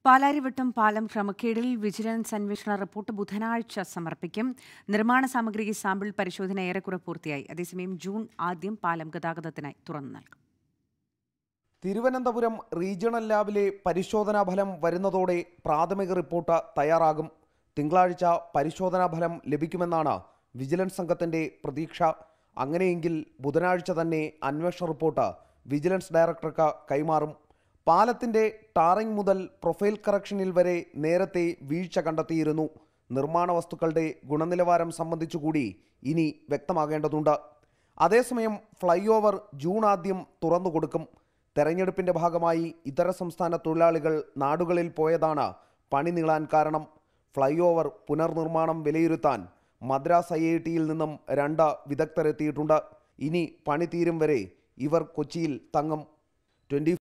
പാലാരിവട്ടം പാലം ക്രമക്കേടിൽ വിജിലൻസ് അന്വേഷണ റിപ്പോർട്ട് ബുധനാഴ്ച സമർപ്പിക്കും നിർമ്മാണ സാമഗ്രി സാമ്പിൾ പരിശോധന ഏറെക്കുറെ പൂർത്തിയായി അതേസമയം ജൂൺ ആദ്യം പാലം ഗതാഗതത്തിനായി തുറന്നു നൽകും തിരുവനന്തപുരം റീജിയണൽ ലാബിലെ പരിശോധനാ ഫലം വരുന്നതോടെ പ്രാഥമിക റിപ്പോർട്ട് തയ്യാറാകും തിങ്കളാഴ്ച പരിശോധനാ ഫലം ലഭിക്കുമെന്നാണ് വിജിലൻസ് സംഘത്തിന്റെ പ്രതീക്ഷ അങ്ങനെയെങ്കിൽ ബുധനാഴ്ച തന്നെ അന്വേഷണ റിപ്പോർട്ട് വിജിലൻസ് ഡയറക്ടർക്ക് കൈമാറും പാലത്തിന്റെ ടാറിംഗ് മുതൽ പ്രൊഫൈൽ കറക്ഷനിൽ വരെ നേരത്തെ വീഴ്ച കണ്ടെത്തിയിരുന്നു നിർമ്മാണ വസ്തുക്കളുടെ ഗുണനിലവാരം സംബന്ധിച്ചുകൂടി ഇനി വ്യക്തമാകേണ്ടതുണ്ട് അതേസമയം ഫ്ലൈ ഓവർ ജൂൺ ആദ്യം തുറന്നു കൊടുക്കും തെരഞ്ഞെടുപ്പിന്റെ ഭാഗമായി ഇതര സംസ്ഥാന തൊഴിലാളികൾ നാടുകളിൽ പോയതാണ് പണി നീളാൻ കാരണം ഫ്ലൈ ഓവർ പുനർനിർമ്മാണം വിലയിരുത്താൻ മദ്രാസ് ഐ ഐ ടിയിൽ നിന്നും രണ്ട് വിദഗ്ധരെത്തിയിട്ടുണ്ട് ഇനി പണി തീരും വരെ ഇവർ കൊച്ചിയിൽ തങ്ങും ട്വന്റി